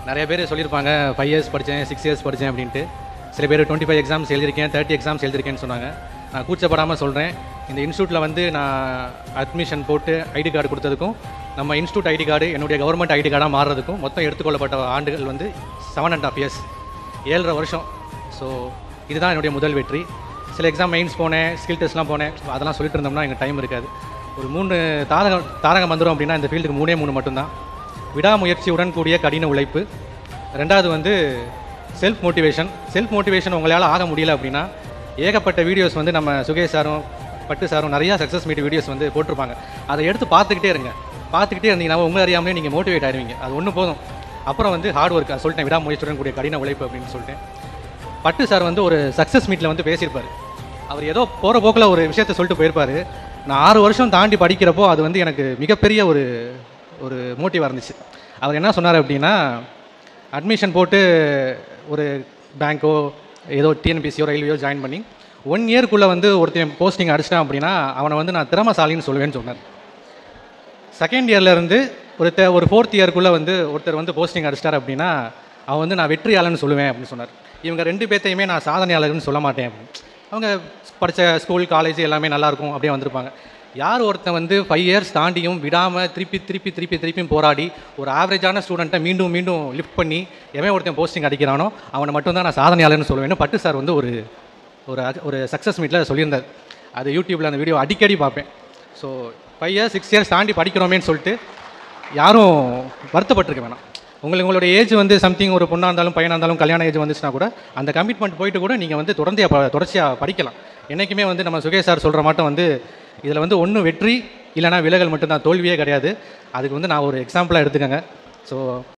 நிறைய பேர் சொல்லியிருப்பாங்க ஃபைவ் இயர்ஸ் படித்தேன் சிக்ஸ் இயர்ஸ் படித்தேன் அப்படின்ட்டு சில பேர் டுவெண்ட்டி ஃபைவ் எக்ஸாம்ஸ் எழுதியிருக்கேன் தேர்ட்டி எக்ஸாம்ஸ் எழுதியிருக்கேன்னு சொன்னாங்க நான் கூச்சப்படாமல் சொல்கிறேன் இந்த இன்ஸ்டியூட்டில் வந்து நான் அட்மிஷன் போட்டு ஐடி கார்டு கொடுத்ததுக்கும் நம்ம இன்ஸ்டியூட் ஐடி கார்டு என்னுடைய கவர்மெண்ட் ஐடி கார்டாக மாறுறதுக்கும் மொத்தம் எடுத்துக்கொள்ளப்பட்ட ஆண்டுகள் வந்து செவன் அண்ட் ஆஃப் இயர்ஸ் ஏழரை வருஷம் ஸோ இதுதான் என்னுடைய முதல் வெற்றி சில எக்ஸாம் மெயின்ஸ் போனேன் ஸ்கில் டெஸ்ட்லாம் போனேன் அதெல்லாம் சொல்லிட்டு இருந்தோம்னா எங்கள் டைம் இருக்காது ஒரு மூணு தாரகம் தாரகம் வந்துடும் அப்படின்னா இந்த ஃபீல்டுக்கு மூணே மூணு மட்டும்தான் விடாமுயற்சியுடன் கூடிய கடின உழைப்பு ரெண்டாவது வந்து செல்ஃப் மோட்டிவேஷன் செல்ஃப் மோட்டிவேஷன் உங்களால் ஆக முடியல அப்படின்னா ஏகப்பட்ட வீடியோஸ் வந்து நம்ம சுகேஷ் சாரும் பட்டு சாரும் நிறையா சக்ஸஸ் மீட் வீடியோஸ் வந்து போட்டிருப்பாங்க அதை எடுத்து பார்த்துக்கிட்டே இருங்க பார்த்துக்கிட்டே இருந்தீங்கன்னா உங்களை அறியாமலே நீங்கள் மோட்டிவேட் ஆயிடுவீங்க அது ஒன்று போதும் அப்புறம் வந்து ஹார்ட் ஒர்க் சொல்லிட்டேன் விடாமுயற்சியுடன் கூடிய கடின உழைப்பு அப்படின்னு சொல்லிட்டேன் பட்டு சார் வந்து ஒரு சக்ஸஸ் மீட்டில் வந்து பேசியிருப்பார் அவர் ஏதோ போகிற போக்கில் ஒரு விஷயத்த சொல்லிட்டு போயிருப்பார் நான் ஆறு வருஷம் தாண்டி படிக்கிறப்போ அது வந்து எனக்கு மிகப்பெரிய ஒரு ஒரு மோட்டிவாக இருந்துச்சு அவர் என்ன சொன்னார் அப்படின்னா அட்மிஷன் போட்டு ஒரு பேங்க்கோ ஏதோ டிஎன்பிசியோ ரயில்வேயோ ஜாயின் பண்ணி ஒன் இயர்க்குள்ளே வந்து ஒருத்தன் போஸ்டிங் அடிச்சிட்டான் அப்படின்னா அவனை வந்து நான் திறமசாலின்னு சொல்லுவேன்னு சொன்னார் செகண்ட் இயர்லேருந்து ஒரு தே ஒரு ஃபோர்த் இயர்க்குள்ளே வந்து ஒருத்தர் வந்து போஸ்டிங் அடிச்சிட்டார் அப்படின்னா அவன் வந்து நான் வெற்றியாளன்னு சொல்லுவேன் அப்படின்னு சொன்னார் இவங்க ரெண்டு பேர்த்தையுமே நான் சாதனையாளர்னு சொல்ல மாட்டேன் அப்படின்னு அவங்க படித்த ஸ்கூல் காலேஜ் எல்லாமே நல்லாயிருக்கும் அப்படியே வந்திருப்பாங்க யார் ஒருத்தன் வந்து ஃபைவ் இயர்ஸ் தாண்டியும் விடாமல் திருப்பி திருப்பி திருப்பி திருப்பியும் போராடி ஒரு ஆவரேஜான ஸ்டூடெண்ட்டை மீண்டும் மீண்டும் லிஃப்ட் பண்ணி எவன் ஒருத்தன் போஸ்டிங் அடிக்கிறானோ அவனை மட்டும்தான் நான் சாதனையாளர்னு சொல்லுவேன்னு பட்டு சார் வந்து ஒரு ஒரு அ- ஒரு சக்ஸஸ் மீட்டில் சொல்லியிருந்தார் அது யூடியூப்பில் அந்த வீடியோ அடிக்கடி பார்ப்பேன் so five years six years தாண்டி படிக்கிறோமேன்னு சொல்லிட்டு யாரும் வருத்தப்பட்டிருக்க வேணாம் உங்களுக்கு உங்களுடைய ஏஜ் வந்து சம்திங் ஒரு பொண்ணாக இருந்தாலும் பையனாக இருந்தாலும் கல்யாண ஏஜ் வந்துச்சுன்னா கூட அந்த கமிட்மெண்ட் போயிட்டு கூட நீங்கள் வந்து தொடர்ந்து ப- தொடர்ச்சியாக படிக்கலாம் என்றைக்குமே வந்து நம்ம சுகேஷ் சார் சொல்கிற மாட்டம் வந்து இதில் வந்து ஒன்று வெற்றி இல்லைனா விலகல் மட்டும்தான் தோல்வியே கிடையாது அதுக்கு வந்து நான் ஒரு எக்ஸாம்பிளாக எடுத்துக்கங்க ஸோ